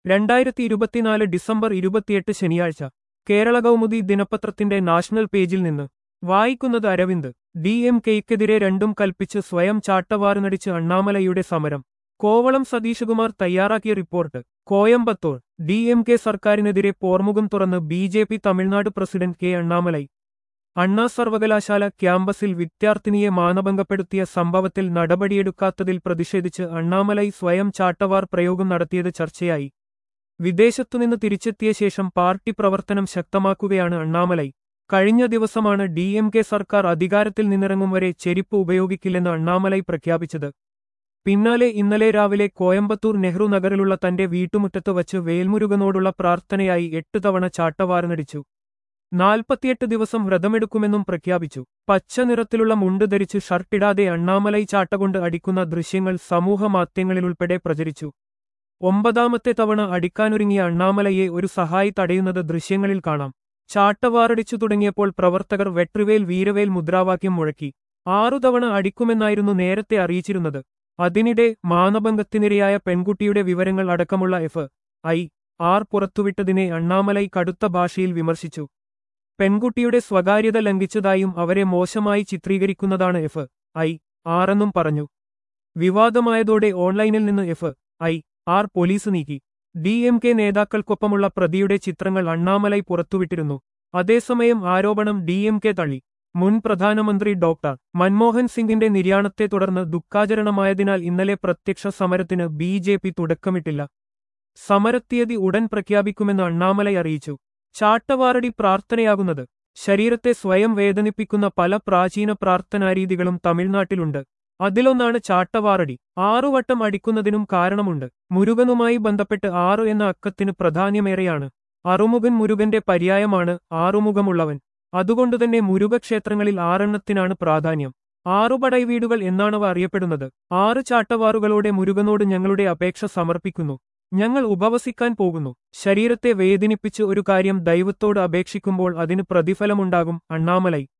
രണ്ടായിരത്തി ഇരുപത്തിനാല് ഡിസംബർ ഇരുപത്തിയെട്ട് ശനിയാഴ്ച കേരള കൗമുദി ദിനപത്രത്തിന്റെ നാഷണൽ പേജിൽ നിന്ന് വായിക്കുന്നത് അരവിന്ദ് ഡി എം കെയ്ക്കെതിരെ രണ്ടും കൽപ്പിച്ച് സ്വയം ചാട്ടവാറുനടിച്ച് അണ്ണാമലയുടെ സമരം കോവളം സതീശകുമാർ തയ്യാറാക്കിയ report Coimbatore D M K സർക്കാരിനെതിരെ പോർമുഖം തുറന്ന് B J P Tamil Nadu president K Annamalai Anna സർവകലാശാല ക്യാമ്പസിൽ വിദ്യാർത്ഥിനിയെ മാനഭംഗപ്പെടുത്തിയ സംഭവത്തിൽ നടപടിയെടുക്കാത്തതിൽ പ്രതിഷേധിച്ച് അണ്ണാമലൈ സ്വയം ചാട്ടവാർ പ്രയോഗം നടത്തിയത് ചർച്ചയായി വിദേശത്തുനിന്ന് തിരിച്ചെത്തിയ ശേഷം പാർട്ടി പ്രവർത്തനം ശക്തമാക്കുകയാണ് അണ്ണാമലൈ കഴിഞ്ഞ ദിവസമാണ് ഡി എം കെ സർക്കാർ അധികാരത്തിൽ നിന്നിറങ്ങും വരെ ചെരിപ്പ് ഉപയോഗിക്കില്ലെന്ന് അണ്ണാമലൈ പ്രഖ്യാപിച്ചത് പിന്നാലെ ഇന്നലെ രാവിലെ കോയമ്പത്തൂർ നെഹ്റു നഗറിലുള്ള തന്റെ വീട്ടുമുറ്റത്ത് വച്ച് വേൽമുരുകനോടുള്ള പ്രാർത്ഥനയായി എട്ട് തവണ ചാട്ടവാറുനടിച്ചു നാൽപ്പത്തിയെട്ട് ദിവസം വ്രതമെടുക്കുമെന്നും പ്രഖ്യാപിച്ചു പച്ച നിറത്തിലുള്ള മുണ്ട് ധരിച്ച് ഷർട്ടിടാതെ അണ്ണാമലൈ ചാട്ടകൊണ്ട് അടിക്കുന്ന ദൃശ്യങ്ങൾ സമൂഹമാധ്യമങ്ങളിലുൾപ്പെടെ പ്രചരിച്ചു ഒമ്പതാമത്തെ തവണ അടിക്കാനൊരുങ്ങിയ അണ്ണാമലയെ ഒരു സഹായി തടയുന്നത് ദൃശ്യങ്ങളിൽ കാണാം ചാട്ടവാറടിച്ചു തുടങ്ങിയപ്പോൾ പ്രവർത്തകർ വെട്രിവേൽ വീരവേൽ മുദ്രാവാക്യം മുഴക്കി ആറു തവണ അടിക്കുമെന്നായിരുന്നു നേരത്തെ അറിയിച്ചിരുന്നത് അതിനിടെ മാനഭംഗത്തിനിരയായ പെൺകുട്ടിയുടെ വിവരങ്ങൾ അടക്കമുള്ള എഫ് ഐ ആർ പുറത്തുവിട്ടതിനെ അണ്ണാമലൈ കടുത്ത ഭാഷയിൽ വിമർശിച്ചു പെൺകുട്ടിയുടെ സ്വകാര്യത ലംഘിച്ചതായും അവരെ മോശമായി ചിത്രീകരിക്കുന്നതാണ് എഫ് ഐ ആറെന്നും പറഞ്ഞു വിവാദമായതോടെ ഓൺലൈനിൽ നിന്ന് എഫ് ഐ ആർ പോലീസ് നീക്കി ഡി എം കെ നേതാക്കൾക്കൊപ്പമുള്ള പ്രതിയുടെ ചിത്രങ്ങൾ അണ്ണാമലൈ പുറത്തുവിട്ടിരുന്നു അതേസമയം ആരോപണം ഡി എം കെ തള്ളി മുൻ പ്രധാനമന്ത്രി ഡോക്ടർ മൻമോഹൻ സിംഗിന്റെ നിര്യാണത്തെ തുടർന്ന് ദുഃഖാചരണമായതിനാൽ ഇന്നലെ പ്രത്യക്ഷ സമരത്തിന് ബി ജെ പി തുടക്കമിട്ടില്ല സമരത്തീയതി ഉടൻ പ്രഖ്യാപിക്കുമെന്ന് അണ്ണാമലൈ അറിയിച്ചു ചാട്ടവാറടി പ്രാർത്ഥനയാകുന്നത് ശരീരത്തെ സ്വയം വേദനിപ്പിക്കുന്ന പല പ്രാചീന പ്രാർത്ഥനാരീതികളും തമിഴ്നാട്ടിലുണ്ട് അതിലൊന്നാണ് ചാട്ടവാറടി ആറുവട്ടം അടിക്കുന്നതിനും കാരണമുണ്ട് മുരുകനുമായി ബന്ധപ്പെട്ട് ആറു എന്ന അക്കത്തിന് പ്രാധാന്യമേറെയാണ് അറുമുഖൻ മുരുകന്റെ പര്യായമാണ് ആറുമുഖമുള്ളവൻ അതുകൊണ്ടുതന്നെ മുരുകക്ഷേത്രങ്ങളിൽ ആറെണ്ണത്തിനാണ് പ്രാധാന്യം ആറുപടൈ വീടുകൾ എന്നാണവ അറിയപ്പെടുന്നത് ആറ് ചാട്ടവാറുകളോടെ മുരുകനോട് ഞങ്ങളുടെ അപേക്ഷ സമർപ്പിക്കുന്നു ഞങ്ങൾ ഉപവസിക്കാൻ പോകുന്നു ശരീരത്തെ വേദനിപ്പിച്ച് ഒരു കാര്യം ദൈവത്തോട് അപേക്ഷിക്കുമ്പോൾ അതിന് പ്രതിഫലമുണ്ടാകും അണ്ണാമലൈ